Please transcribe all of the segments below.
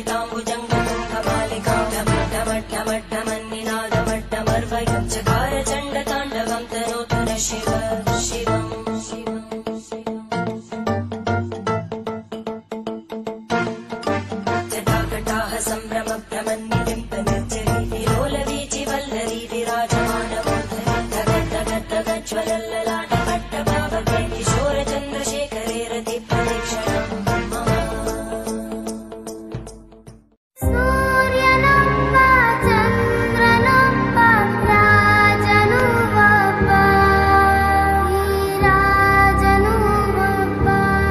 ढमड्ढमड्ढमन्निनादमड्ढमर्वयुञ्चकार चण्डताण्डवं तनोतु न शिव शिवम् शिवम् जटाकटाः सम्भ्रमभ्रमन्निलिम्पनिर्जरी विलोलवीचि वल्लरी विराजमानमूर्धनि धगद्धगद्धगज्ज्वलल्ललाटपट्टभावके किशोरचन्द्रशेखरे रतिप्रदीक्षणम् मम ಸೂರ್ಯನೊಬ್ಬ ಚಂದ್ರನೊಬ್ಬ ರಾಜನು ಒಬ್ಬ ಈ ರಾಜನು ಒಬ್ಬ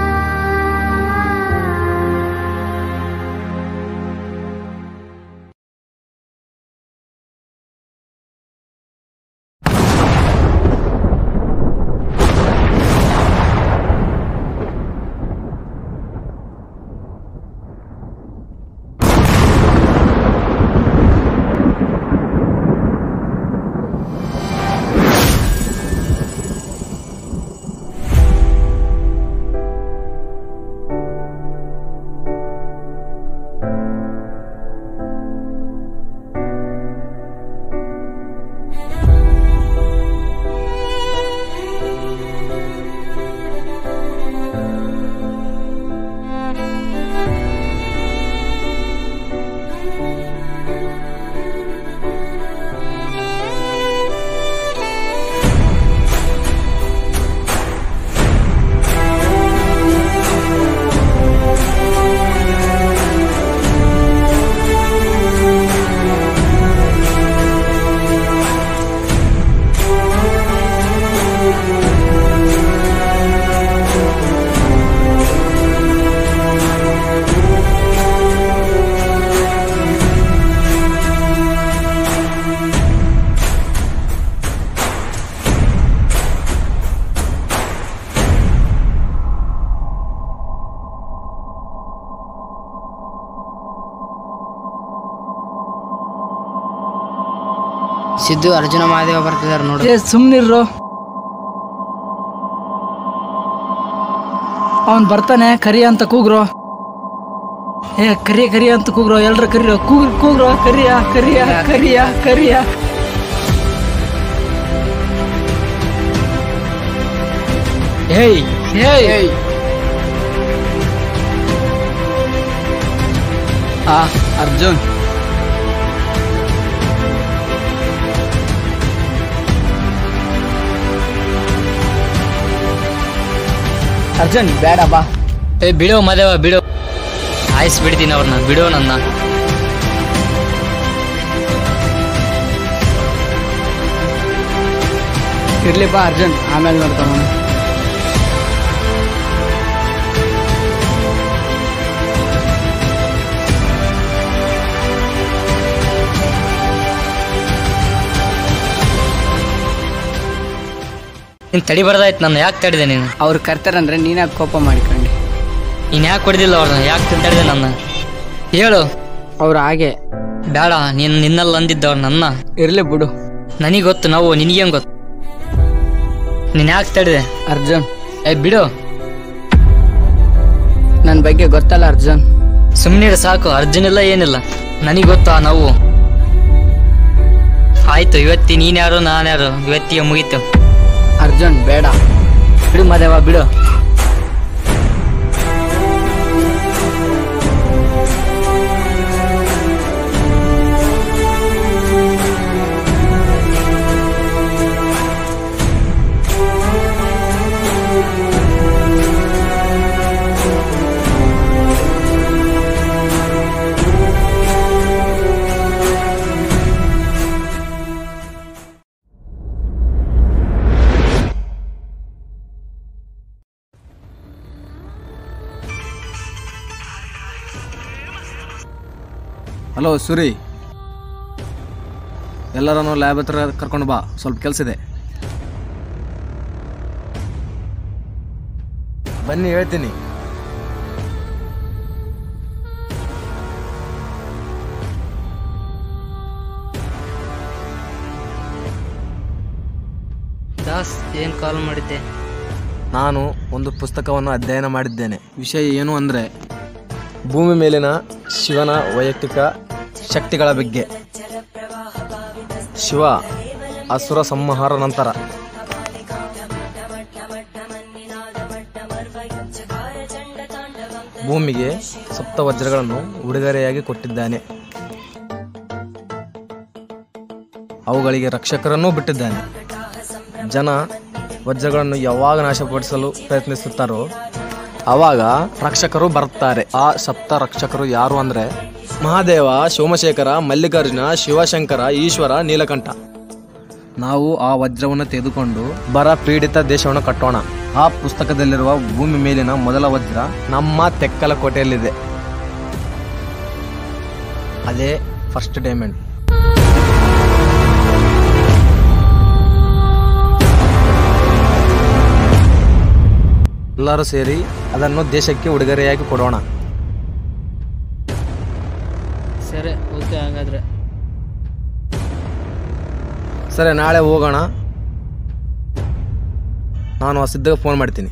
ಸಿದ್ದು ಅರ್ಜುನ ಮಹಾದೇವ ಬರ್ತಿದಾರ ನೋಡು ಏ ಸುಮ್ನಿರ್ರು ಅವನ್ ಬರ್ತಾನೆ ಕರಿ ಅಂತ ಕೂಗ್ರು ಏ ಕರಿ ಕರಿ ಅಂತ ಕೂಗ್ರು ಎಲ್ರು ಕರಿಯೋ ಕೂಗ್ ಕೂಗ್ರು ಕರಿಯ ಕರಿಯ ಕರಿಯ ಕರಿಯ ಏಯ್ ಏಯ್ ಆ ಅರ್ಜುನ್ ಅರ್ಜುನ್ ಬೇಡ ಬಾ ಏ ಬಿಡೋ ಮದೇವ ಬಿಡೋ ಆಯ್ಸ್ ಬಿಡ್ತೀನಿ ಅವ್ರನ್ನ ಬಿಡೋ ನನ್ನ ಇರ್ಲಿ ಬಾ ಅರ್ಜುನ್ ಆಮೇಲೆ ನೋಡ್ತಾನ ನೀನ್ ತಡಿಬಾರ್ದಾಯ್ತು ನನ್ನ ಯಾಕೆ ತಡಿದೆ ನೀನು ಅವ್ರು ಕರ್ತಾರಂದ್ರೆ ನೀನಾಗ ಕೋಪ ಮಾಡಿಕೊಂಡಿ ನೀನ್ ಯಾಕೆ ಹೊಡೆದಿಲ್ಲ ಅವ್ರನ್ನ ಯಾಕೆ ತಡಿದೆ ನನ್ನ ಹೇಳು ಅವ್ರು ಹಾಗೆ ಬೇಡ ನೀನ್ ನಿನ್ನಲ್ಲಿ ಅಂದಿದ್ದವ್ರು ನನ್ನ ಇರ್ಲಿ ಬಿಡು ನನಗೆ ಗೊತ್ತು ನಾವು ನಿನಗೇನ್ ಗೊತ್ತು ನೀನ್ ಯಾಕೆ ತಡಿದೆ ಅರ್ಜುನ್ ಏ ಬಿಡು ನನ್ನ ಬಗ್ಗೆ ಗೊತ್ತಲ್ಲ ಅರ್ಜುನ್ ಸುಮ್ಮನೆ ಸಾಕು ಅರ್ಜುನ್ ಇಲ್ಲ ಏನಿಲ್ಲ ನನಗೆ ಗೊತ್ತು ಆ ನೋವು ಆಯ್ತು ಇವತ್ತಿ ನೀನ್ಯಾರು ನಾನ್ಯಾರು ಇವತ್ತಿಗೆ ಮುಗೀತು ಅರ್ಜುನ್ ಬೇಡ ಬಿಡು ಮದೇವ ಬಿಡು ಹಲೋ ಸುರಿ ಎಲ್ಲರನ್ನು ಲ್ಯಾಬ್ ಹತ್ರ ಕರ್ಕೊಂಡು ಬಾ ಸ್ವಲ್ಪ ಕೆಲಸ ಇದೆ ಬನ್ನಿ ಹೇಳ್ತೀನಿ ದಾಸ್ ಏನ್ ಕಾಲ್ ಮಾಡಿದ್ದೆ ನಾನು ಒಂದು ಪುಸ್ತಕವನ್ನು ಅಧ್ಯಯನ ಮಾಡಿದ್ದೇನೆ ವಿಷಯ ಏನು ಅಂದರೆ ಭೂಮಿ ಮೇಲಿನ ಶಿವನ ವೈಯಕ್ತಿಕ ಶಕ್ತಿಗಳ ಬಗ್ಗೆ ಶಿವ ಅಸುರ ಸಂಹಾರ ನಂತರ ಭೂಮಿಗೆ ಸಪ್ತ ವಜ್ರಗಳನ್ನು ಉಡುಗೊರೆಯಾಗಿ ಕೊಟ್ಟಿದ್ದಾನೆ ಅವುಗಳಿಗೆ ರಕ್ಷಕರನ್ನೂ ಬಿಟ್ಟಿದ್ದಾನೆ ಜನ ವಜ್ರಗಳನ್ನು ಯಾವಾಗ ನಾಶಪಡಿಸಲು ಪ್ರಯತ್ನಿಸುತ್ತಾರೋ ಆವಾಗ ರಕ್ಷಕರು ಬರುತ್ತಾರೆ ಆ ಸಪ್ತ ರಕ್ಷಕರು ಯಾರು ಅಂದ್ರೆ ಮಹಾದೇವ ಸೋಮಶೇಖರ ಮಲ್ಲಿಕಾರ್ಜುನ ಶಿವಶಂಕರ ಈಶ್ವರ ನೀಲಕಂಠ ನಾವು ಆ ವಜ್ರವನ್ನು ತೆಗೆದುಕೊಂಡು ಬರ ಪೀಡಿತ ದೇಶವನ್ನು ಕಟ್ಟೋಣ ಆ ಪುಸ್ತಕದಲ್ಲಿರುವ ಭೂಮಿ ಮೇಲಿನ ಮೊದಲ ವಜ್ರ ನಮ್ಮ ತೆಕ್ಕಲ ಕೋಟೆಯಲ್ಲಿದೆ ಅದೇ ಫಸ್ಟ್ ಡೈಮಂಡ್ ಎಲ್ಲರೂ ಸೇರಿ ಅದನ್ನು ದೇಶಕ್ಕೆ ಉಡುಗೊರೆಯಾಗಿ ಕೊಡೋಣ ಸರಿ ಓಕೆ ಹಾಗಾದ್ರೆ ಸರಿ ನಾಳೆ ಹೋಗೋಣ ನಾನು ಆ ಸಿದ್ಧಗೆ ಫೋನ್ ಮಾಡ್ತೀನಿ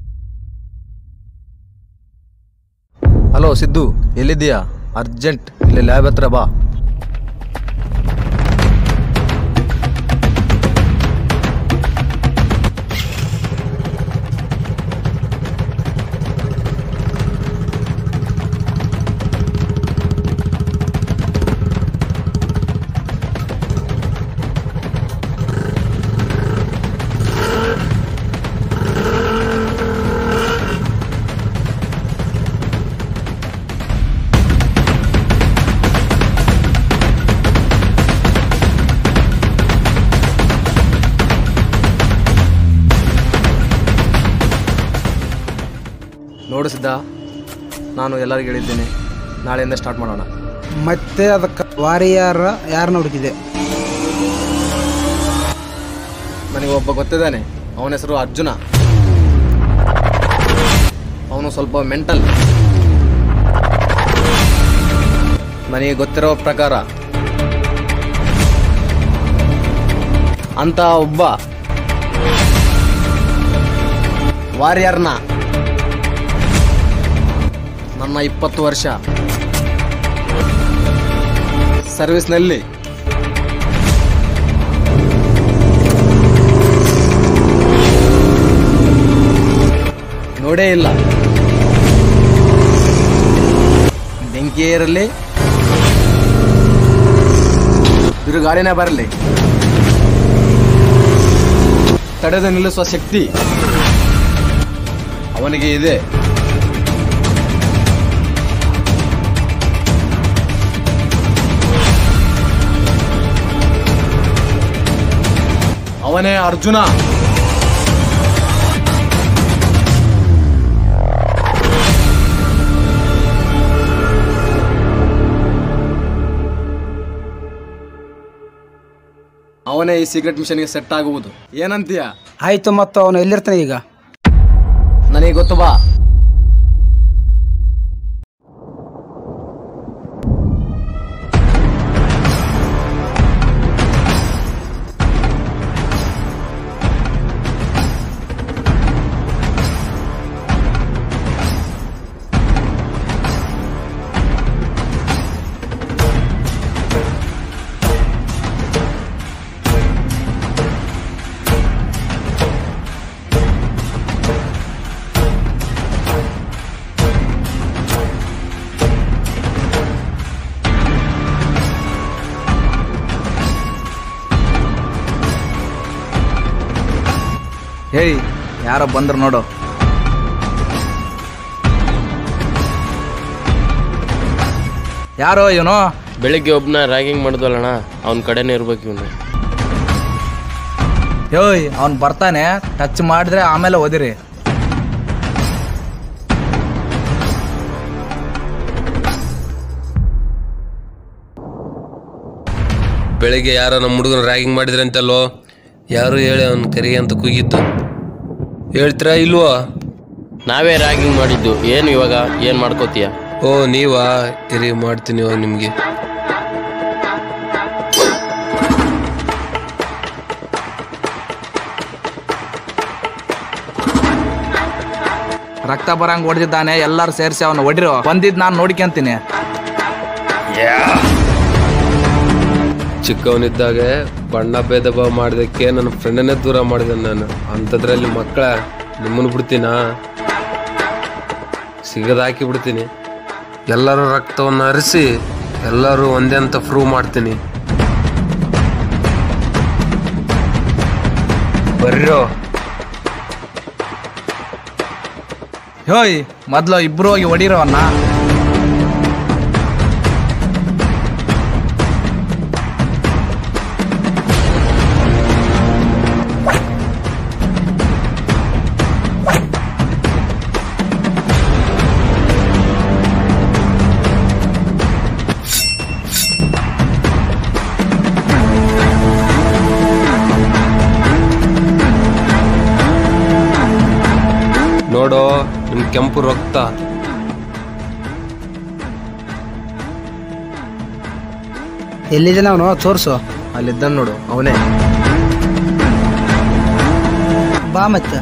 ಹಲೋ ಸಿದ್ದು ಎಲ್ಲಿದ್ದೀಯಾ ಅರ್ಜೆಂಟ್ ಇಲ್ಲಿ ಲ್ಯಾಬ್ ಹತ್ರ ಬಾ ನೋಡು ಸಿದ್ಧ ನಾನು ಎಲ್ಲರಿಗೂ ಹೇಳಿದ್ದೇನೆ ನಾಳೆಯಿಂದ ಸ್ಟಾರ್ಟ್ ಮಾಡೋಣ ಮತ್ತೆ ಅದಕ್ಕೆ ವಾರಿಯರ್ ಯಾರನ್ನ ಹುಡುಕಿದೆ ನನಗೆ ಒಬ್ಬ ಗೊತ್ತಿದ್ದಾನೆ ಅವನ ಹೆಸರು ಅರ್ಜುನ ಅವನು ಸ್ವಲ್ಪ ಮೆಂಟಲ್ ನನಗೆ ಗೊತ್ತಿರೋ ಪ್ರಕಾರ ಅಂತ ಒಬ್ಬ ವಾರಿಯರ್ನ ನನ್ನ ಇಪ್ಪತ್ತು ವರ್ಷ ಸರ್ವಿಸ್ನಲ್ಲಿ ನೋಡೇ ಇಲ್ಲ ಬೆಂಕಿ ಇರಲಿ ಬಿರುಗಾಳಿನೇ ಬರಲಿ ತಡೆದು ನಿಲ್ಲಿಸುವ ಶಕ್ತಿ ಅವನಿಗೆ ಇದೆ ಅವನೇ ಅರ್ಜುನ ಅವನೇ ಈ ಸೀಕ್ರೆಟ್ ಮಿಷನ್ಗೆ ಸೆಟ್ ಆಗುವುದು ಏನಂತೀಯ ಆಯ್ತು ಮತ್ತು ಅವನು ಎಲ್ಲಿರ್ತಾನೆ ಈಗ ನನಗೆ ಗೊತ್ತು ಬಾ ಹೇಯ್ ಯಾರೋ ಬಂದ್ರು ನೋಡು ಯಾರೋ ಇವನು ಬೆಳಿಗ್ಗೆ ಒಬ್ಬನ ರ್ಯಾಗಿಂಗ್ ಮಾಡಿದ್ವಲ್ಲಣ್ಣ ಅವನ ಕಡೆನೇ ಇರ್ಬೇಕು ಇವನು ಯೋಯ್ ಅವ್ನು ಬರ್ತಾನೆ ಟಚ್ ಮಾಡಿದ್ರೆ ಆಮೇಲೆ ಓದಿರಿ ಬೆಳಿಗ್ಗೆ ಯಾರೋ ನಮ್ಮ ಹುಡುಗನ ರ್ಯಾಗಿಂಗ್ ಮಾಡಿದ್ರಂತಲ್ಲೋ ಯಾರು ಹೇಳಿ ಅವ್ನ ಕರಿ ಅಂತ ಕೂಗಿತ್ತು ಹೇಳ್ತೀರಾ ಇಲ್ವೋ ನಾವೇ ರ್ಯಾಗಿಂಗ್ ಮಾಡಿದ್ದು ಏನು ಇವಾಗ ಏನು ಮಾಡ್ಕೋತೀಯ ಓ ನೀವಾ ಇರಿ ಮಾಡ್ತೀನಿ ಇವಾಗ ನಿಮಗೆ ರಕ್ತ ಬರಂಗ್ ಹೊಡೆದಿದ್ದಾನೆ ಎಲ್ಲಾರು ಸೇರಿಸಿ ಅವನು ಹೊಡಿರೋ ಬಂದಿದ್ ನಾನು ನೋಡ್ಕೊಂತೀನಿ ಚಿಕ್ಕವನಿದ್ದಾಗ ಬಣ್ಣ ಭೇದ ಭಾವ ಮಾಡೋದಕ್ಕೆ ನನ್ನ ಫ್ರೆಂಡನ್ನೇ ದೂರ ಮಾಡಿದೆ ನಾನು ಅಂಥದ್ರಲ್ಲಿ ಮಕ್ಕಳ ನಿಮ್ಮನ್ನು ಬಿಡ್ತೀನಾ ಸಿಗದ ಹಾಕಿ ಬಿಡ್ತೀನಿ ಎಲ್ಲರೂ ರಕ್ತವನ್ನು ಹರಿಸಿ ಎಲ್ಲರೂ ಒಂದೇ ಅಂತ ಪ್ರೂವ್ ಮಾಡ್ತೀನಿ ಬರ್ರೋ ಹೋಯ್ ಮೊದ್ಲು ಇಬ್ರು ಹೋಗಿ ಹೊಡಿರೋವನ್ನ ನೋಡೋ ನಿಮ್ ಕೆಂಪು ರಕ್ತ ಎಲ್ಲಿದ್ದಾನೆ ಅವನು ತೋರ್ಸು ಅಲ್ಲಿದ್ದ ನೋಡು ಅವನೇ ಬಾ ಮತ್ತೆ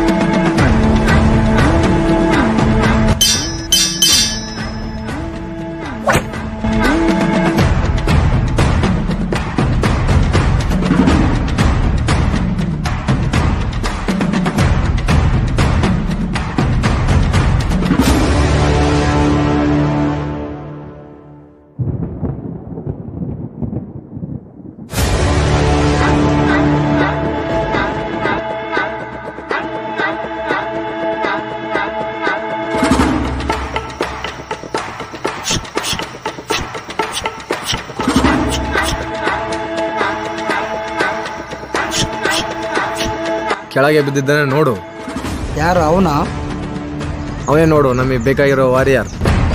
ಕೆಳಗೆ ಬಿದ್ದಿದ್ದಾನೆ ನೋಡು ಯಾರು ಅವನ ಅವನೇ ನೋಡು ನಮಗೆ ಬೇಕಾಗಿರೋ ವಾರಿಯರ್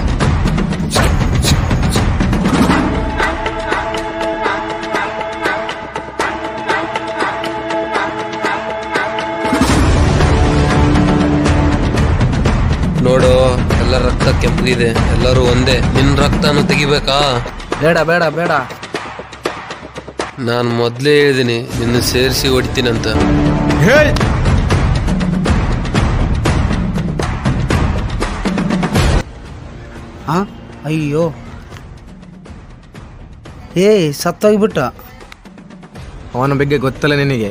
ನೋಡು ಎಲ್ಲ ರಕ್ತ ಕೆಂಪಗಿದೆ ಎಲ್ಲರೂ ಒಂದೇ ನಿನ್ ರಕ್ತನು ತೆಗಿಬೇಕಾ ಬೇಡ ಬೇಡ ಬೇಡ ನಾನು ಮೊದಲೇ ಹೇಳಿದ್ದೀನಿ ನಿನ್ನ ಸೇರಿಸಿ ಹೊಡಿತೀನಂತ ಹಾ ಅಯ್ಯೋ ಏಯ್ ಸತ್ತೋಗ್ಬಿಟ್ಟ ಅವನ ಬಗ್ಗೆ ಗೊತ್ತಲ್ಲ ನಿನಗೆ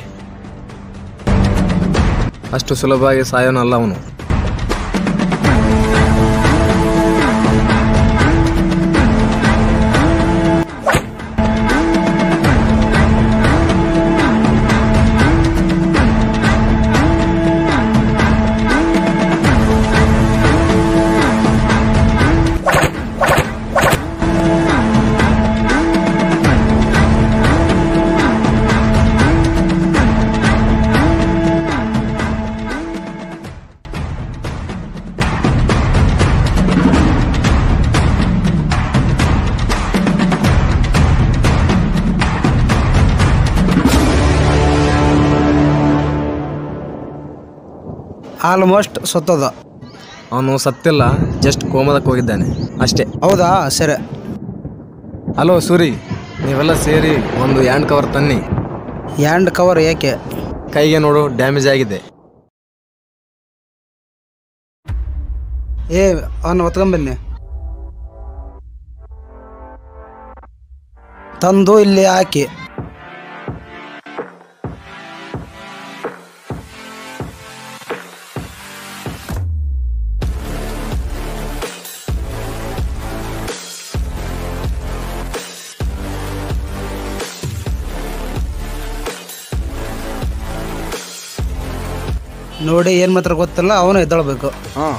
ಅಷ್ಟು ಸುಲಭವಾಗಿ ಸಾಯೋನಲ್ಲ ಅವನು ಆಲ್ಮೋಸ್ಟ್ ಸತ್ತೋದ ಅವನು ಸತ್ತಿಲ್ಲ ಜಸ್ಟ್ ಕೋಮದಕ್ಕೆ ಹೋಗಿದ್ದಾನೆ ಅಷ್ಟೇ ಹೌದಾ ಸರಿ ಹಲೋ ಸೂರಿ ನೀವೆಲ್ಲ ಸೇರಿ ಒಂದು ಹ್ಯಾಂಡ್ ಕವರ್ ತನ್ನಿ ಹ್ಯಾಂಡ್ ಕವರ್ ಏಕೆ ಕೈಗೆ ನೋಡು ಡ್ಯಾಮೇಜ್ ಆಗಿದೆ ಏ ಅವನ್ನ ಹೊತ್ಕೊಂಬನ್ನಿ ತಂದು ಇಲ್ಲಿ ಹಾಕಿ ನೋಡಿ ಏನ್ ಮಾತ್ರ ಗೊತ್ತಿಲ್ಲ ಅವನು ಎದ್ದಳ್ಬೇಕು ಹಾಂ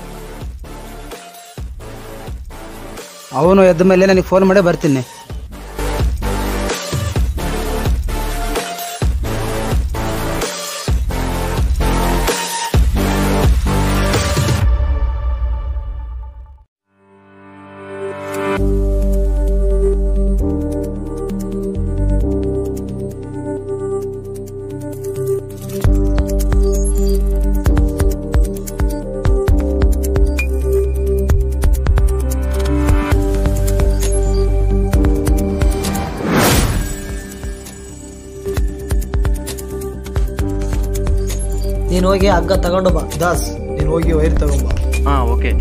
ಅವನು ಎದ್ದ ಮೇಲೆ ನನಗೆ ಫೋನ್ ಮಾಡಿ ಬರ್ತೀನಿ ನೀನು ಹೋಗಿ ಹಗ್ಗ ತಗೊಂಡು ಬಾ ದಾಸ್ ನೀನು ಹೋಗಿ ವೈರ್ ತಗೊಂಬ ಹಾ ಓಕೆ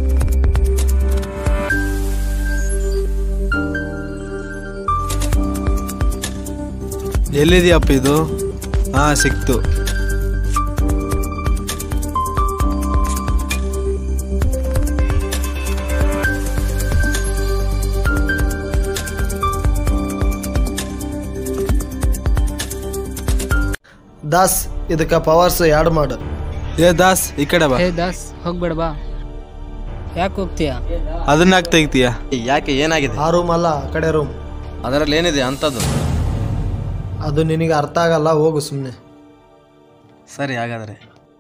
ಎಲ್ಲಿದೆಯಪ್ಪ ಇದು ಹಾ ಸಿಕ್ತು ದಾಸ್ ಇದಕ್ಕೆ ಪವರ್ಸ್ ಯಾಡ್ ಮಾಡು ಏ ದಾಸ್ ಈ ಕಡೆ ಬಾ ಹೇ ದಾಸ್ ಹೋಗ್ಬೇಡ ಬಾ ಯಾಕೆ ಹೋಗ್ತೀಯ ಅದನ್ನ ಯಾಕೆ ತೆಗಿತೀಯ ಯಾಕೆ ಏನಾಗಿದೆ ಆ ರೂಮ್ ಅಲ್ಲ ಆ ಕಡೆ ರೂಮ್ ಅದರಲ್ಲಿ ಏನಿದೆ ಅಂಥದ್ದು ಅದು ನಿನಗೆ ಅರ್ಥ ಆಗಲ್ಲ ಹೋಗು ಸುಮ್ಮನೆ ಸರಿ ಹಾಗಾದರೆ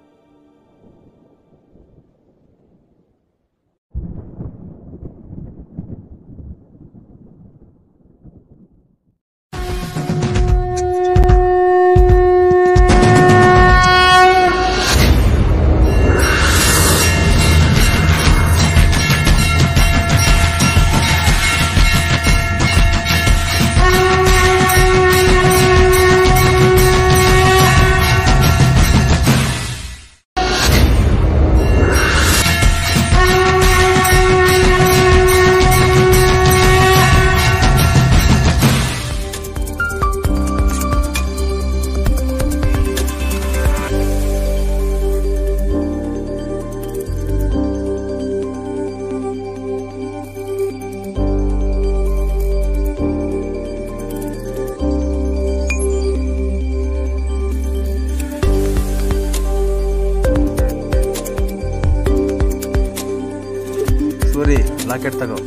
ಸೂರಿ ಲಾಕೆಟ್ ತಗೋ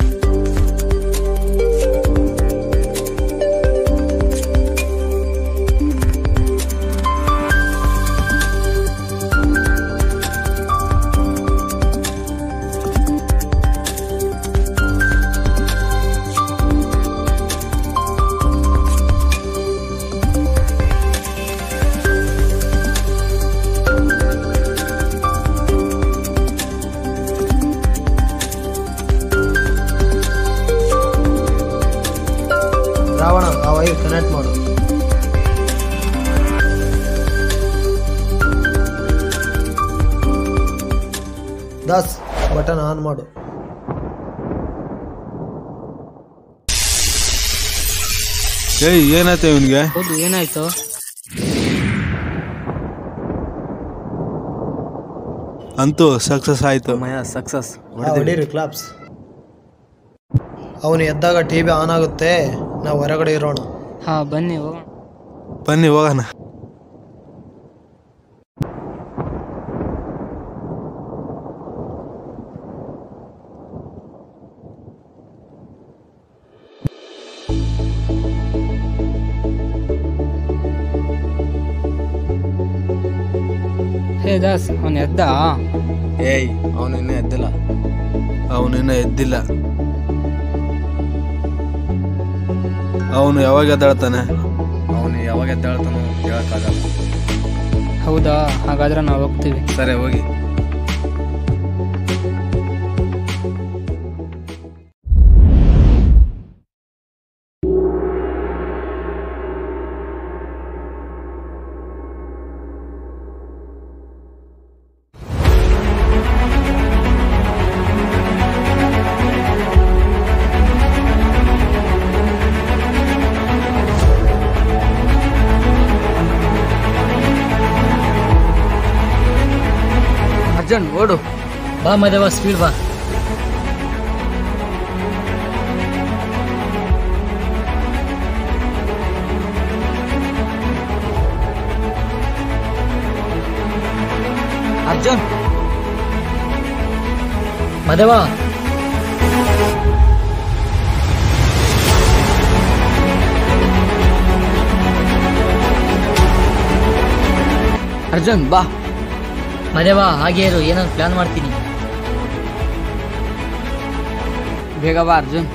ರಾವಣ ಆ ವೈರ್ ಕನೆಕ್ಟ್ ಮಾಡು ದಾಸ್ ಬಟನ್ ಆನ್ ಮಾಡು ಏಯ್ ಏನಾಯ್ತು ಇವನ್ಗೆ ಹೌದು ಏನಾಯ್ತು ಅಂತೂ ಸಕ್ಸಸ್ ಆಯ್ತು ಮಯ ಸಕ್ಸಸ್ ಆ, ಹೊಡೀರಿ ಕ್ಲಾಪ್ಸ್ ಅವನು ಎದ್ದಾಗ ಟಿ ವಿ ಆನ್ ಆಗುತ್ತೆ ನಾವು ಹೊರಗಡೆ ಇರೋಣ ಹಾ ಬನ್ನಿ ಹೋಗೋಣ ಬನ್ನಿ ಹೋಗೋಣ ಹೇ ದಾಸ್ ಅವನು ಎದ್ದ ಏಯ್ ಅವನು ಇನ್ನೂ ಎದ್ದಿಲ್ಲ ಅವನಿನ್ನ ಎದ್ದಿಲ್ಲ ಅವನು ಯಾವಾಗ ಎದ್ದಾಳ್ತಾನೆ ಅವನು ಯಾವಾಗ ಎದ್ದಾಳ್ತಾನೋ ಹೇಳಕ್ಕಾಗಲ್ಲ ಹೌದಾ ಹಾಗಾದ್ರೆ ನಾವು ಹೋಗ್ತೀವಿ ಸರಿ ಹೋಗಿ ಅರ್ಜುನ್ ಓಡು ಬಾ ಮದೇವ ಸ್ಪೀಡ್ ಬಾ ಅರ್ಜುನ್ ಮದೇವ ಅರ್ಜುನ್ ಬಾ ಮದೇವ ಹಾಗೆ ಇರು ಏನೋ ಪ್ಲಾನ್ ಮಾಡ್ತೀನಿ ಬೇಗ ಬಾ ಅರ್ಜುನ್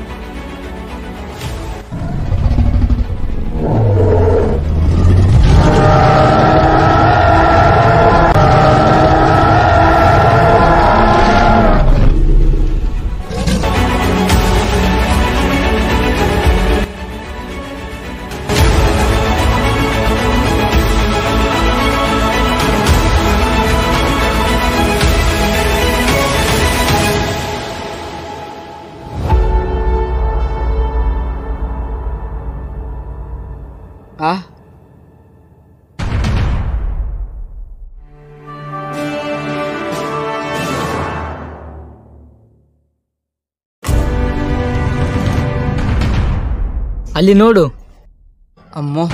ಆ ಅಲ್ಲಿ ನೋಡು ಅಮ್ಮೋ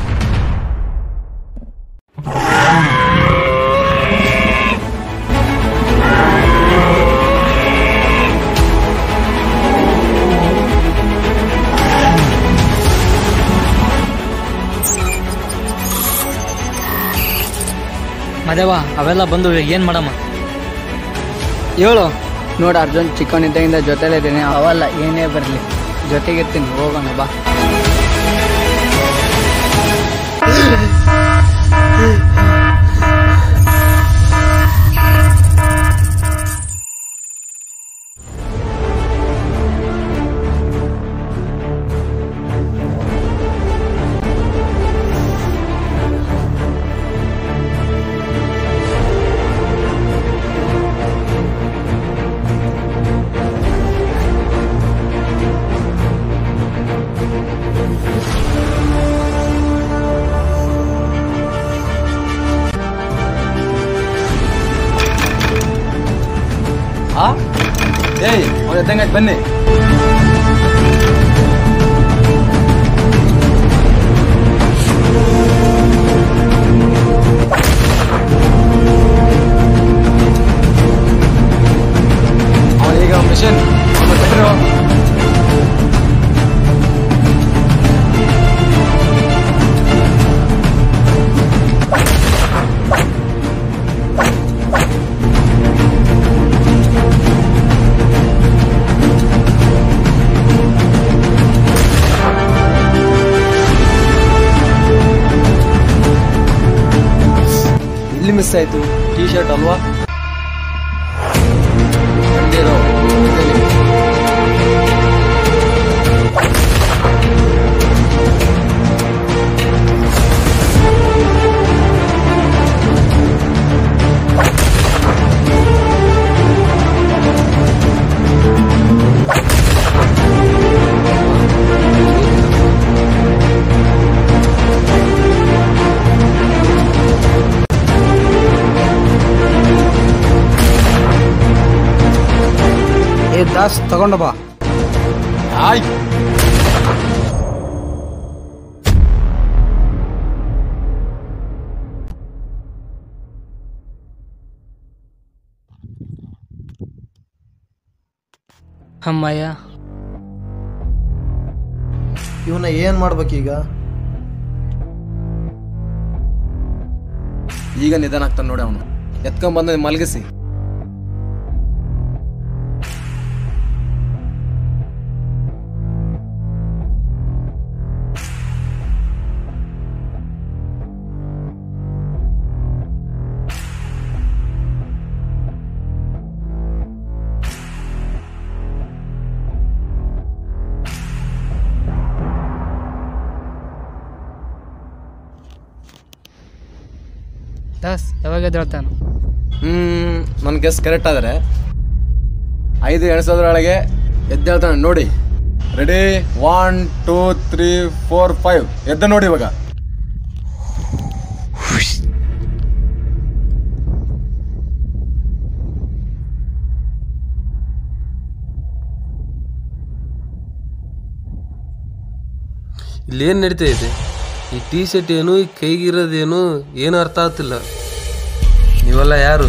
ಮದೇವ ಅವೆಲ್ಲ ಬಂದು ಏನ್ ಮಾಡಮ್ಮ ಹೇಳು ನೋಡು ಅರ್ಜುನ್ ಚಿಕ್ಕವನಿದ್ದಾಗಿಂದ ಜೊತೆಲಿದ್ದೀನಿ ಅವಲ್ಲ ಏನೇ ಬರಲಿ ಜೊತೆಗಿರ್ತೀನಿ ಹೋಗೋಣ ಬಾ ಆ ಏಯ್ ಅವ್ರ ಎದ್ದಂಗಾಯ್ತು ಬನ್ನಿ ಅವನೀಗ ಮಿಷನ್ ಇಲ್ಲಿ ಮಿಸ್ ಆಯ್ತು ಟೀ ಶರ್ಟ್ ಅಲ್ವಾ ಬಂದಿರೋ ಇದಲ್ಲಿ. ಏ ದಾಸ್ ತಗೊಂಡ ಬಾ ಆಯ್ ಅಮ್ಮಯ್ಯ ಇವನ್ನ ಏನ್ ಮಾಡ್ಬೇಕೀಗ ಈಗ ನಿಧಾನ ಆಗ್ತಾನೆ ನೋಡಿ ಅವನು ಎತ್ಕೊಂಡ್ಬಂದು ಮಲಗಿಸಿ ದಾಸ್ ಯಾವಾಗ ಎದ್ದೇಳ್ತಾನು ಹ್ಮ್ ನನ್ನ ಗೆಸ್ ಕರೆಕ್ಟ್ ಆದರೆ ಐದು ಎಣಿಸೋದ್ರೊಳಗೆ ಎದ್ದೇಳ್ತಾನೆ ನೋಡಿ ready one two three four five ಎದ್ದ ನೋಡಿ ಇವಾಗ ಇಲ್ಲೇನು ನಡೀತಾ ಇದೆ ಈ ಟೀ ಶರ್ಟ್ ಏನು ಈ ಕೈಗಿರೋದೇನು ಏನು ಅರ್ಥ ಆಗ್ತಿಲ್ಲ ನೀವೆಲ್ಲ ಯಾರು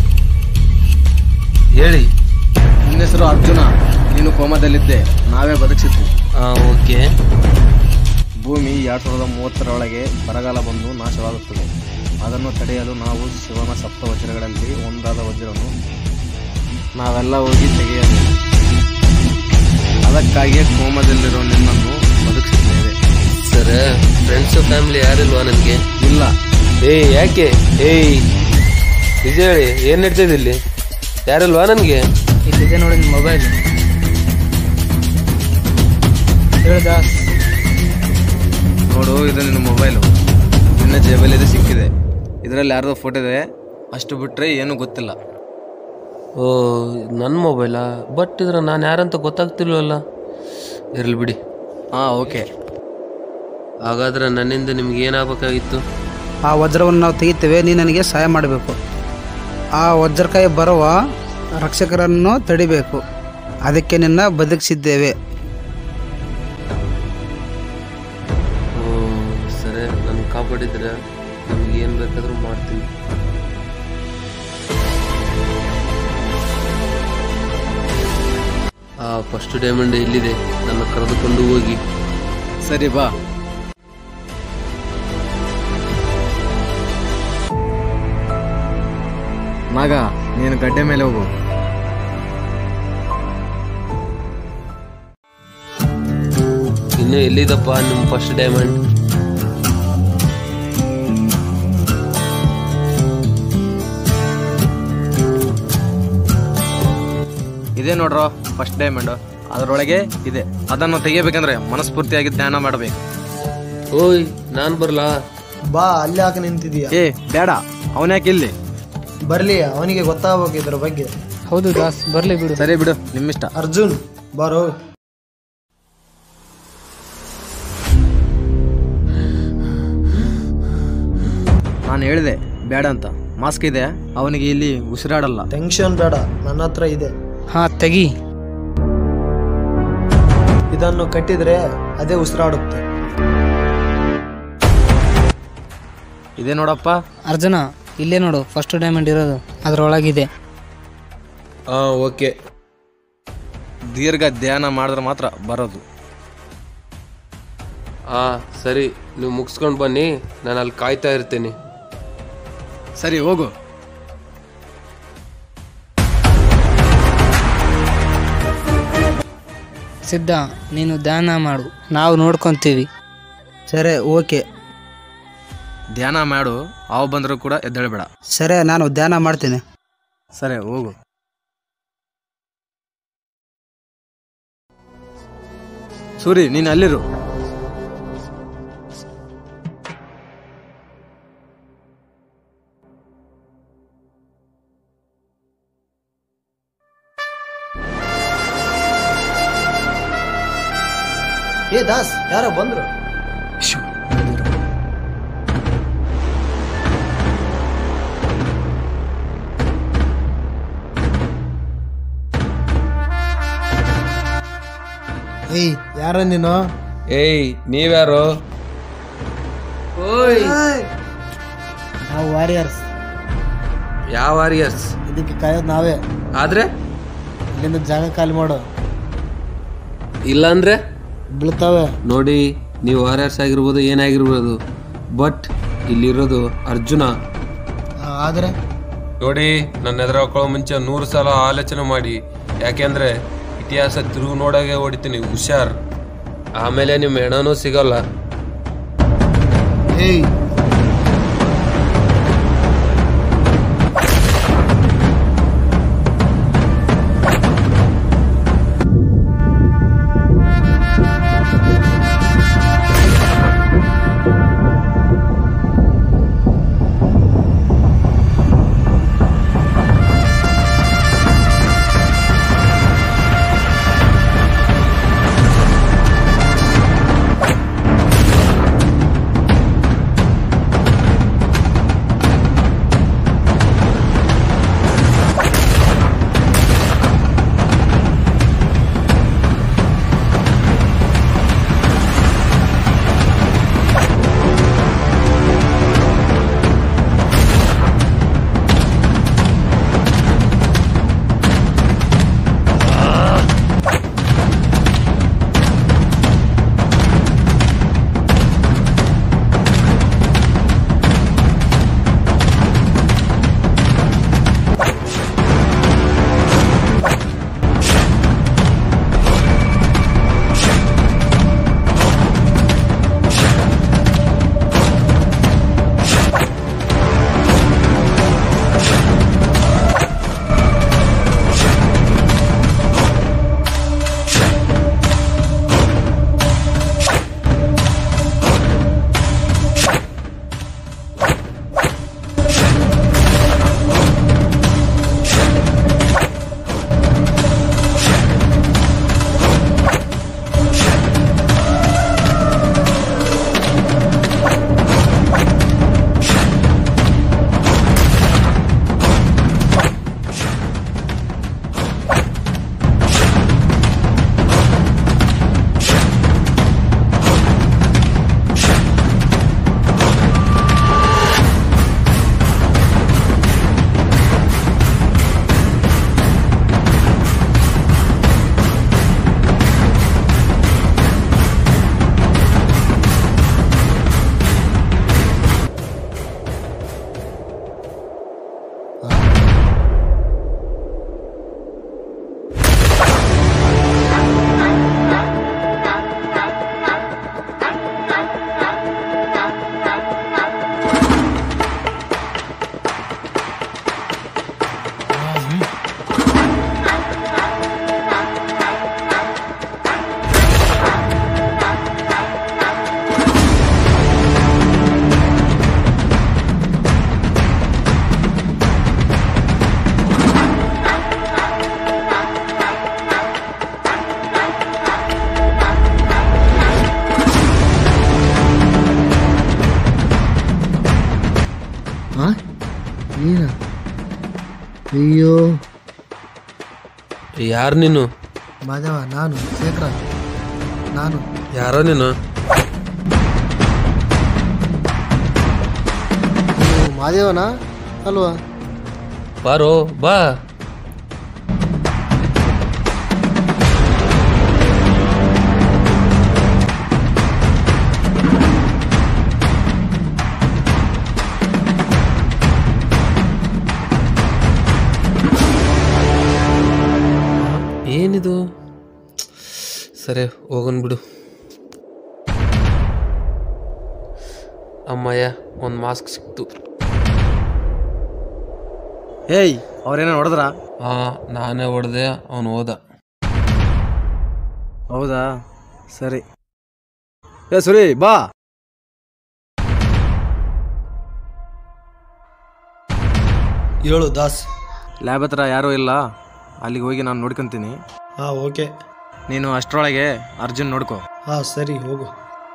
ಹೇಳಿ ನಿನ್ನ ಹೆಸರು ಅರ್ಜುನ ನೀನು ಕೋಮದಲ್ಲಿದ್ದೆ ನಾವೇ ಬದುಕಿಸಿದ್ವಿ ಹಾಂ ಓಕೆ ಭೂಮಿ ಎರಡು ಸಾವಿರದ ಮೂವತ್ತರೊಳಗೆ ಬರಗಾಲ ಬಂದು ನಾಶವಾಗುತ್ತದೆ ಅದನ್ನು ತಡೆಯಲು ನಾವು ಶಿವನ ಸಪ್ತ ವಜ್ರಗಳಲ್ಲಿ ಒಂದಾದ ವಜ್ರವನ್ನು ನಾವೆಲ್ಲ ಹೋಗಿ ತೆಗೆಯಬೇಕು ಅದಕ್ಕಾಗಿಯೇ ಕೋಮದಲ್ಲಿರೋ ನಿನ್ನನ್ನು ಬದುಕಿಸುತ್ತೇವೆ ಸರ್ ಫ್ರೆಂಡ್ಸು ಫ್ಯಾಮಿಲಿ ಯಾರಿಲ್ವಾ ನನಗೆ ಇಲ್ಲ ಏಯ್ ಯಾಕೆ ಏಯ್ ನಿಜ ಹೇಳಿ ಏನು ನಡೀತಿದೆ ಇಲ್ಲಿ ಯಾರಿಲ್ವಾ ನನಗೆ ಇಲ್ಲಿದೆ ನೋಡಿ ನಿಮ್ಮ ಮೊಬೈಲ್ ಹೇಳು ದಾಸ್ ನೋಡು ಇದು ನಿನ್ನ ಮೊಬೈಲು ನಿನ್ನ ಜೇಬಲ್ಲಿದೆ ಸಿಕ್ಕಿದೆ ಇದರಲ್ಲಿ ಯಾರ್ದೋ ಫೋಟೋ ಇದೆ ಅಷ್ಟು ಬಿಟ್ಟರೆ ಏನೂ ಗೊತ್ತಿಲ್ಲ ಓ ನನ್ನ ಮೊಬೈಲಾ ಬಟ್ ಇದ್ರ ನಾನು ಯಾರಂತ ಗೊತ್ತಾಗ್ತಿಲ್ವಲ್ಲ ಇರಲಿ ಬಿಡಿ ಹಾಂ ಓಕೆ ಹಾಗಾದ್ರೆ ನನ್ನಿಂದ ನಿಮ್ಗೆ ಏನಾಗಬೇಕಾಗಿತ್ತು ಆ ವಜ್ರವನ್ನು ನಾವು ತೆಗಿತೇವೆ ನೀ ನನಗೆ ಸಹಾಯ ಮಾಡಬೇಕು ಆ ವಜ್ರಕಾಯಿ ಬರುವ ರಕ್ಷಕರನ್ನು ತಡಿಬೇಕು ಅದಕ್ಕೆ ನಿನ್ನ ಬದುಕಿಸಿದ್ದೇವೆ ಓ ಸರಿ ನನ್ನ ಕಾಪಾಡಿದ್ರೆ ನಿಮ್ಗೆ ಏನು ಬೇಕಾದರೂ ಮಾಡ್ತೀನಿ ಆ ಫಸ್ಟ್ ಡೈಮಂಡ್ ಎಲ್ಲಿದೆ ನನ್ನ ಕರೆದುಕೊಂಡು ಹೋಗಿ ಸರಿ ಬಾ ಮಗ ನೀನು ಗಡ್ಡೆ ಮೇಲೆ ಹೋಗು ಇನ್ನು ಎಲ್ಲಿದಪ್ಪ ನಿಮ್ಮ ಫಸ್ಟ್ ಡೈಮಂಡ್ ಇದೇ ನೋಡ್ರೋ ಫಸ್ಟ್ ಡೈಮಂಡ್ ಅದರೊಳಗೆ ಇದೆ ಅದನ್ನು ತೆಗಿಬೇಕಂದ್ರೆ ಮನಸ್ಫೂರ್ತಿಯಾಗಿ ಧ್ಯಾನ ಮಾಡಬೇಕು ಓಯ್ ನಾನು ಬರ್ಲಾ ಬಾ ಅಲ್ಲಿ ಯಾಕೆ ನಿಂತಿದೀಯ ಏ ಬೇಡ ಅವನ್ಯಾಕೆ ಇಲ್ಲಿ ಬರ್ಲಿ ಅವನಿಗೆ ಗೊತ್ತಾಗಬೇಕು ಇದ್ರ ಬಗ್ಗೆ ಹೌದು ದಾಸ್ ಬರ್ಲಿ ಬಿಡು ಸರಿ ಬಿಡು ನಿಮ್ಮಿಷ್ಟ ಅರ್ಜುನ್ ಬಾರೋ ನಾನು ಹೇಳಿದೆ ಬೇಡ ಅಂತ ಮಾಸ್ಕ್ ಇದೆ ಅವನಿಗೆ ಇಲ್ಲಿ ಉಸಿರಾಡಲ್ಲ ಟೆನ್ಷನ್ ಬೇಡ ನನ್ನ ಹತ್ರ ಇದೆ ಹಾ ತೆಗಿ ಇದನ್ನು ಕಟ್ಟಿದ್ರೆ ಅದೇ ಉಸಿರಾಡುತ್ತೆ ಇದೇ ನೋಡಪ್ಪ ಅರ್ಜುನ ಇಲ್ಲೇ ನೋಡು ಫಸ್ಟ್ ಡೈಮಂಡ್ ಇರೋದು ಅದ್ರೊಳಗಿದೆ ಹಾ ಓಕೆ ದೀರ್ಘ ಧ್ಯಾನ ಮಾಡಿದ್ರೆ ಮಾತ್ರ ಬರೋದು ಹಾ ಸರಿ ನೀವು ಮುಗಿಸ್ಕೊಂಡು ಬನ್ನಿ ನಾನು ಅಲ್ಲಿ ಕಾಯ್ತಾ ಇರ್ತೀನಿ ಸರಿ ಹೋಗು ಸಿದ್ಧ ನೀನು ಧ್ಯಾನ ಮಾಡು ನಾವು ನೋಡ್ಕೊಂತೀವಿ ಸರಿ ಓಕೆ ಧ್ಯಾನ ಮಾಡು ಅವು ಬಂದರೂ ಕೂಡ ಎದ್ದೇಳಬೇಡ ಸರಿ ನಾನು ಧ್ಯಾನ ಮಾಡ್ತೀನಿ ಸರಿ ಹೋಗು ಸೂರಿ ನೀನು ಅಲ್ಲಿರು ಏ ದಾಸ್ ಯಾರೋ ಬಂದ್ರು ಏಯ್ ಯಾರ ನೀನು ಏಯ್ ನೀವ್ಯಾರು ನಾವು ವಾರಿಯರ್ಸ್ ಯಾವ ವಾರಿಯರ್ಸ್ ಇದಕ್ಕೆ ಕಾಯೋದು ನಾವೇ ಆದ್ರೆ ಇಲ್ಲಿಂದ ಜಾಗ ಖಾಲಿ ಮಾಡು ಇಲ್ಲಾಂದ್ರೆ ಬೀಳ್ತಾವೆ ನೋಡಿ ನೀವು ವಾರಿಯರ್ಸ್ ಆಗಿರ್ಬೋದು ಏನಾಗಿರ್ಬೋದು ಬಟ್ ಇಲ್ಲಿರೋದು ಅರ್ಜುನ ಆದ್ರೆ ನೋಡಿ ನನ್ನ ಎದುರು ಹಾಕೊಳ್ಳೋ ಮುಂಚೆ ನೂರು ಸಲ ಆಲೋಚನೆ ಮಾಡಿ ಯಾಕೆಂದ್ರೆ ಇತಿಹಾಸ ತಿರುವು ನೋಡಾಗೆ ಹೊಡಿತೀನಿ ಹುಷಾರ್ ಆಮೇಲೆ ನಿಮ್ಮ ಹೆಣನೂ ಸಿಗಲ್ಲ ಏಯ್ ನೀನ ಅಯ್ಯೋ ಯಾರು ನೀನು ಮಾಧವ ನಾನು ಶೇಖರ ನಾನು ಯಾರೋ ನೀನು ನೀವು ಮಾದೇವನಾ ಅಲ್ವಾ ಬಾರೋ ಬಾ ಏನಿದು ಸರಿ ಹೋಗೋಣ ಬಿಡು ಅಮ್ಮಯ್ಯ ಒಂದು ಮಾಸ್ಕ್ ಸಿಕ್ತು ಏಯ್ ಅವ್ರೇನೋ ಹೊಡೆದ್ರ ಹಾ ನಾನೇ ಹೊಡೆದೆ ಅವನು ಹೋದ ಹೌದಾ ಸರಿ ಏ ಸುರಿ ಬಾ ಹೇಳು ದಾಸ್ ಲ್ಯಾಬ್ ಹತ್ರ ಯಾರೂ ಇಲ್ಲ ಅಲ್ಲಿಗೆ ಹೋಗಿ ನಾನು ನೋಡ್ಕೊಂತೀನಿ ಹಾಂ ಓಕೆ ನೀನು ಅಷ್ಟರೊಳಗೆ ಅರ್ಜುನ್ ನೋಡ್ಕೋ ಹಾಂ ಸರಿ ಹೋಗು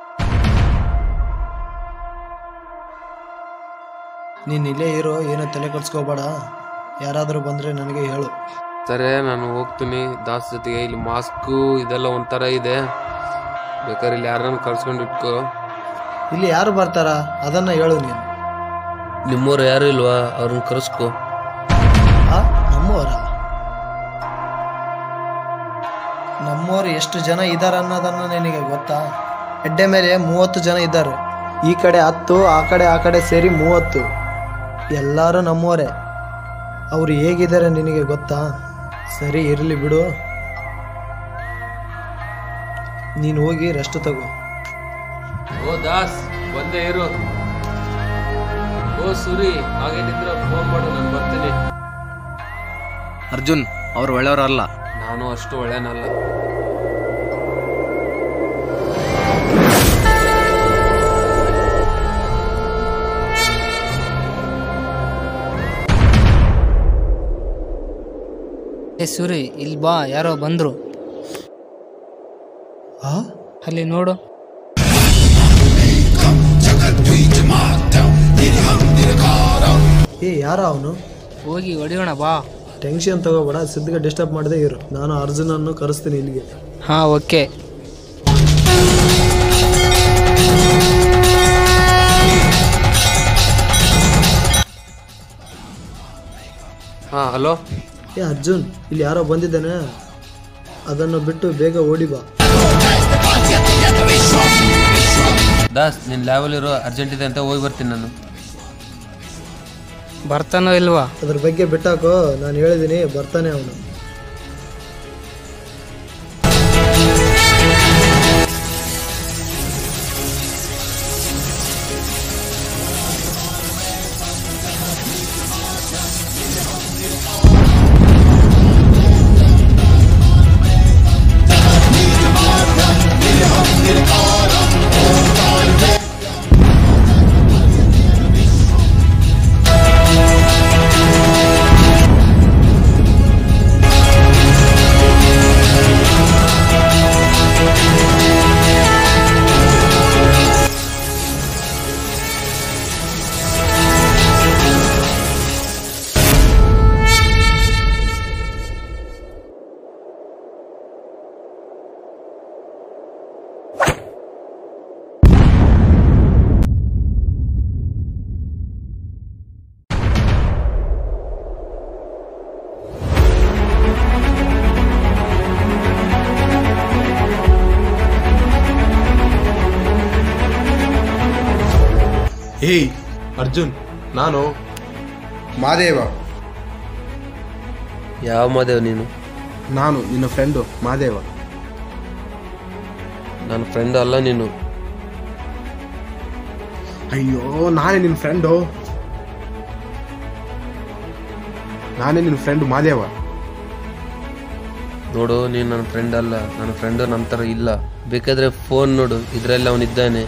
ನೀನು ಇಲ್ಲೇ ಇರೋ ಏನೋ ತಲೆ ಕೆಡ್ಸ್ಕೋಬೇಡ ಯಾರಾದರೂ ಬಂದರೆ ನನಗೆ ಹೇಳು ಸರಿ ನಾನು ಹೋಗ್ತೀನಿ ದಾಸ್ ಜೊತೆಗೆ ಇಲ್ಲಿ ಮಾಸ್ಕು ಇದೆಲ್ಲ ಒಂಥರ ಇದೆ ಬೇಕಾದ್ರೆ ಇಲ್ಲಿ ಯಾರನ್ನ ಕರ್ಸ್ಕೊಂಡು ಇಟ್ಕೋ ಇಲ್ಲಿ ಯಾರು ಬರ್ತಾರಾ ಅದನ್ನು ಹೇಳು ನೀನು ನಿಮ್ಮವ್ರು ಯಾರು ಇಲ್ವಾ ಅವ್ರನ್ನ ಕರೆಸ್ಕೋ ಆ ನಮ್ಮವರ ನಮ್ಮವ್ರು ಎಷ್ಟು ಜನ ಇದ್ದಾರೆ ಅನ್ನೋದನ್ನ ನಿನಗೆ ಗೊತ್ತಾ ಎಡ್ಡೆ ಮೇಲೆ ಮೂವತ್ತು ಜನ ಇದ್ದಾರೆ ಈ ಕಡೆ ಹತ್ತು ಆ ಕಡೆ ಆ ಕಡೆ ಸೇರಿ ಮೂವತ್ತು ಎಲ್ಲರೂ ನಮ್ಮವರೇ ಅವ್ರು ಹೇಗಿದ್ದಾರೆ ನಿನಗೆ ಗೊತ್ತಾ ಸರಿ ಇರಲಿ ಬಿಡು ನೀನು ಹೋಗಿ ರೆಸ್ಟ್ ತಗೋ ಓ ದಾಸ್ ಬಂದೇ ಇರು ಓ ಸುರಿ ಹಾಗೇನಿದ್ರೆ ಫೋನ್ ಮಾಡು ನಾನು ಬರ್ತೀನಿ ಅರ್ಜುನ್ ಅವ್ರು ಒಳ್ಳೆಯವರಲ್ಲ ನಾನು ಅಷ್ಟು ಒಳ್ಳೆನಲ್ಲ ಏ ಸೂರಿ ಇಲ್ಲಿ ಬಾ ಯಾರೋ ಬಂದ್ರು ಆ ಅಲ್ಲಿ ನೋಡು ಏ ಯಾರ ಅವನು ಹೋಗಿ ಹೊಡಿಯೋಣ ಬಾ ಟೆನ್ಷನ್ ತಗೋಬೇಡ ಸಿದ್ಧಿಗೆ ಡಿಸ್ಟರ್ಬ್ ಮಾಡದೇ ಇರು ನಾನು ಅರ್ಜುನನ್ನು ಕರೆಸ್ತೀನಿ ಇಲ್ಲಿಗೆ ಹಾ ಓಕೆ ಹಾ ಹಲೋ ಏ ಅರ್ಜುನ್ ಇಲ್ಲಿ ಯಾರೋ ಬಂದಿದ್ದಾನೆ ಅದನ್ನು ಬಿಟ್ಟು ಬೇಗ ಓಡಿ ಬಾ ದಾಸ್ ನಿನ್ನ ಲ್ಯಾಬಲ್ಲಿರೋ ಅರ್ಜೆಂಟ್ ಇದೆ ಅಂತ ಹೋಗಿ ಬರ್ತೀನಿ ನಾನು ಬರ್ತಾನೋ ಇಲ್ವಾ ಅದ್ರ ಬಗ್ಗೆ ಬಿಟ್ಟಾಕೋ ನಾನು ಹೇಳಿದ್ದೀನಿ ಬರ್ತಾನೆ ಅವನು ಏಯ್ ಅರ್ಜುನ್ ನಾನು ಮಾದೇವ ಯಾವ ಮದೇವ್ ನೀನು ನಾನು ನಿನ್ನ ಫ್ರೆಂಡು ಮಾದೇವ ನನ್ನ ಫ್ರೆಂಡ್ ಅಲ್ಲ ನೀನು ಅಯ್ಯೋ ನಾನೇ ನಿನ್ನ ಫ್ರೆಂಡು ನಾನೇ ನಿನ್ನ ಫ್ರೆಂಡು ಮಾದೇವ ನೋಡು ನೀನು ನನ್ನ ಫ್ರೆಂಡ್ ಅಲ್ಲ ನನ್ನ ಫ್ರೆಂಡು ನನ್ನ ಥರ ಇಲ್ಲ ಬೇಕಾದ್ರೆ ಫೋನ್ ನೋಡು ಇದರಲ್ಲಿ ಅವನಿದ್ದಾನೆ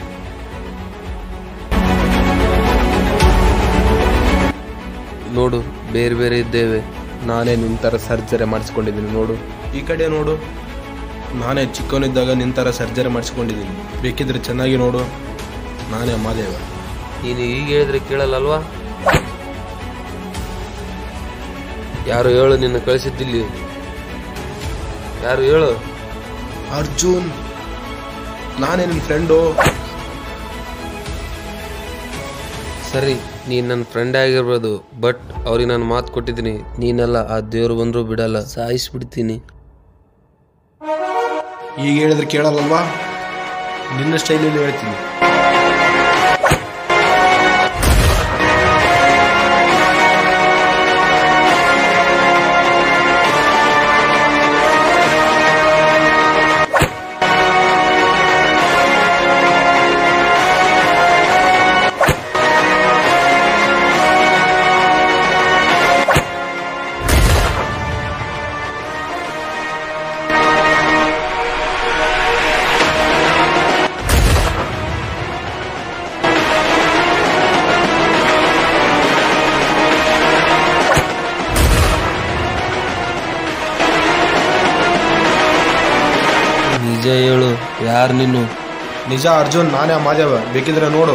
ನೋಡು ಬೇರೆ ಬೇರೆ ಇದ್ದೇವೆ ನಾನೇ ನಿನ್ನ ಥರ ಸರ್ಜರಿ ಮಾಡಿಸ್ಕೊಂಡಿದ್ದೀನಿ ನೋಡು ಈ ಕಡೆ ನೋಡು ನಾನೇ ಚಿಕ್ಕವನಿದ್ದಾಗ ನಿನ್ನ ಥರ ಸರ್ಜರಿ ಮಾಡಿಸ್ಕೊಂಡಿದ್ದೀನಿ ಬೇಕಿದ್ರೆ ಚೆನ್ನಾಗಿ ನೋಡು ನಾನೇ ಮಾದೇವ ನೀನು ಈಗ ಹೇಳಿದ್ರೆ ಕೇಳಲ್ಲ ಅಲ್ವಾ ಯಾರು ಹೇಳು ನಿನ್ನ ಕಳಿಸಿದ್ದಿಲ್ಲಿ ಯಾರು ಹೇಳು ಅರ್ಜುನ್ ನಾನೇ ನಿನ್ನ ಫ್ರೆಂಡು ಸರಿ ನೀನ್ ನನ್ನ ಫ್ರೆಂಡ್ ಆಗಿರ್ಬೋದು ಬಟ್ ಅವ್ರಿಗೆ ನಾನು ಮಾತು ಕೊಟ್ಟಿದ್ದೀನಿ ನೀನಲ್ಲ ಆ ದೇವ್ರು ಬಂದರೂ ಬಿಡಲ್ಲ ಸಾಯಿಸ್ಬಿಡ್ತೀನಿ ಈಗ ಹೇಳಿದ್ರೆ ಕೇಳಲ್ಲಲ್ವಾ ನಿನ್ನ ಸ್ಟೈಲಲ್ಲಿ ಹೇಳ್ತೀನಿ ನಿಜ ಹೇಳು ಯಾರು ನೀನು ನಿಜ ಅರ್ಜುನ್ ನಾನೇ ಆ ಮಾದೇವ ಬೇಕಿದ್ರೆ ನೋಡು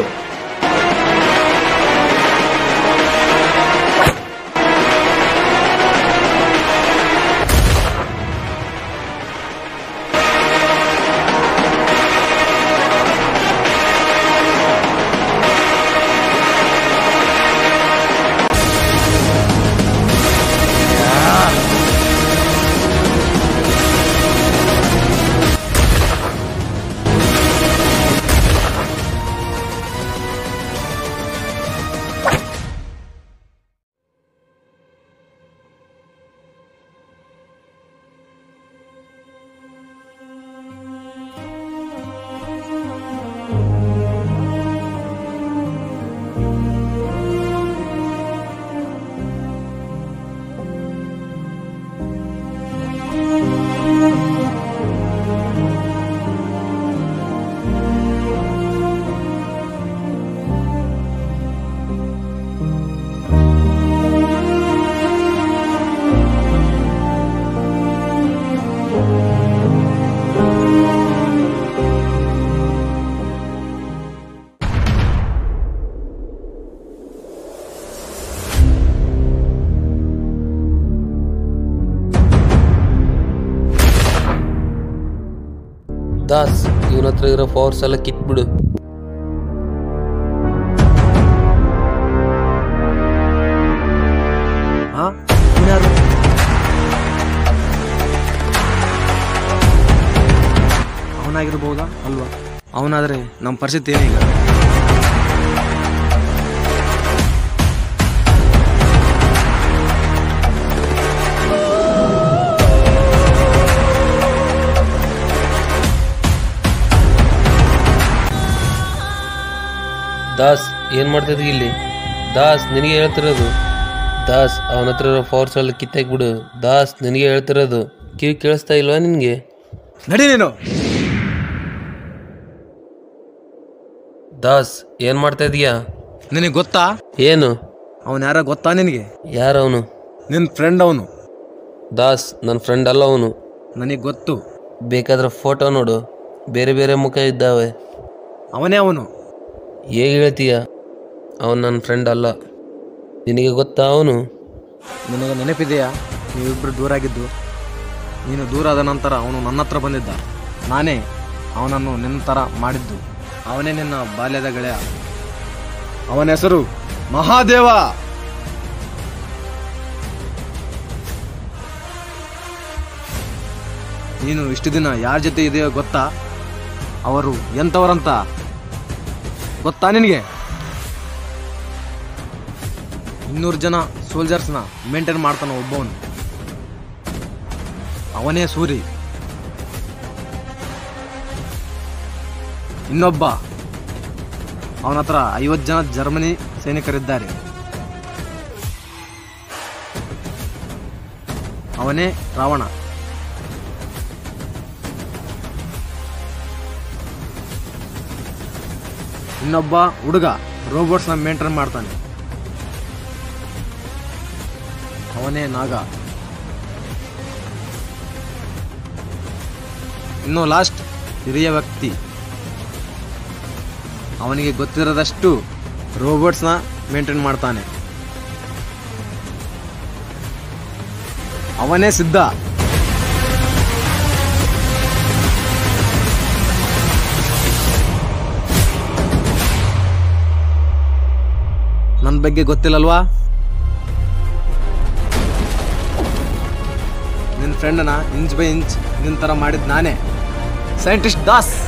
ದಾಸ್ ಇವನ ಹತ್ರ ಇರೋ ಪವರ್ಸ್ ಎಲ್ಲ ಕಿತ್ಬಿಡು ಹಾ ಯಾರು ಅವನಾಗಿರ್ಬೋದಾ ಅಲ್ವಾ ಅವನಾದ್ರೆ ನಮ್ಮ ಪರಿಸ್ಥಿತಿ ಏನೀಗ ದಾಸ್ ಏನ್ ಮಾಡ್ತಿದ್ವಿ ಇಲ್ಲಿ ದಾಸ್ ನಿನಗೆ ಹೇಳ್ತಿರೋದು ದಾಸ್ ಅವನ ಹತ್ರ ಇರೋ ಪವರ್ಸ್ ಎಲ್ಲ ಕಿತ್ತಾಕ್ಬಿಡು ದಾಸ್ ನಿನಗೆ ಹೇಳ್ತಿರೋದು ಕಿವಿ ಕೇಳಿಸ್ತಾ ಇಲ್ವಾ ನಿನ್ಗೆ ನಡಿ ನೀನು ದಾಸ್ ಏನ್ ಮಾಡ್ತಾ ಇದೀಯಾ ನಿನಗೆ ಗೊತ್ತಾ ಏನು ಅವನು ಯಾರ ಗೊತ್ತಾ ನಿನಗೆ ಯಾರವನು ನಿನ್ನ ಫ್ರೆಂಡ್ ಅವನು ದಾಸ್ ನನ್ನ ಫ್ರೆಂಡ್ ಅಲ್ಲ ಅವನು ನನಗೆ ಗೊತ್ತು ಬೇಕಾದ್ರೆ ಫೋಟೋ ನೋಡು ಬೇರೆ ಬೇರೆ ಮುಖ ಇದ್ದಾವೆ ಅವನೇ ಅವನು ಹೇಗೆ ಹೇಳ್ತೀಯ ಅವನು ನನ್ನ ಫ್ರೆಂಡ್ ಅಲ್ಲ ನಿನಗೆ ಗೊತ್ತಾ ಅವನು ನಿನಗೆ ನೆನಪಿದೆಯಾ ನೀವಿಬ್ಬರು ದೂರ ಆಗಿದ್ದು ನೀನು ದೂರ ಆದ ನಂತರ ಅವನು ನನ್ನ ಹತ್ರ ಬಂದಿದ್ದ ನಾನೇ ಅವನನ್ನು ನಿನ್ನ ಥರ ಮಾಡಿದ್ದು ಅವನೇ ನಿನ್ನ ಬಾಲ್ಯದ ಗೆಳೆಯ ಅವನ ಹೆಸರು ಮಹಾದೇವ ನೀನು ಇಷ್ಟು ದಿನ ಯಾರ ಜೊತೆ ಇದೆಯೋ ಗೊತ್ತಾ ಅವರು ಎಂಥವರಂತ ಗೊತ್ತಾ ನಿನಗೆ ಇನ್ನೂರು ಜನ ಸೋಲ್ಜರ್ಸ್ನ ಮೇಂಟೈನ್ ಮಾಡ್ತಾನ ಒಬ್ಬವನು ಅವನೇ ಸೂರಿ ಇನ್ನೊಬ್ಬ ಅವನ ಹತ್ರ ಐವತ್ತು ಜನ ಜರ್ಮನಿ ಸೈನಿಕರಿದ್ದಾರೆ ಅವನೇ ರಾವಣ ಇನ್ನೊಬ್ಬ ಹುಡುಗ ರೋಬೋಟ್ಸ್ನ ಮೇಂಟೈನ್ ಮಾಡ್ತಾನೆ ಅವನೇ ನಾಗ ಇನ್ನು ಲಾಸ್ಟ್ ಹಿರಿಯ ವ್ಯಕ್ತಿ ಅವನಿಗೆ ಗೊತ್ತಿರೋದಷ್ಟು ರೋಬೋಟ್ಸ್ನ ಮೇಂಟೈನ್ ಮಾಡ್ತಾನೆ ಅವನೇ ಸಿದ್ಧ ನನ್ನ ಬಗ್ಗೆ ಗೊತ್ತಿಲ್ಲಲ್ವಾ ನಿನ್ನ ಫ್ರೆಂಡನ ಇಂಚ್ ಬೈ ಇಂಚ್ ನಿನ್ನ ಥರ ಮಾಡಿದ್ ನಾನೇ ಸೈಂಟಿಸ್ಟ್ ದಾಸ್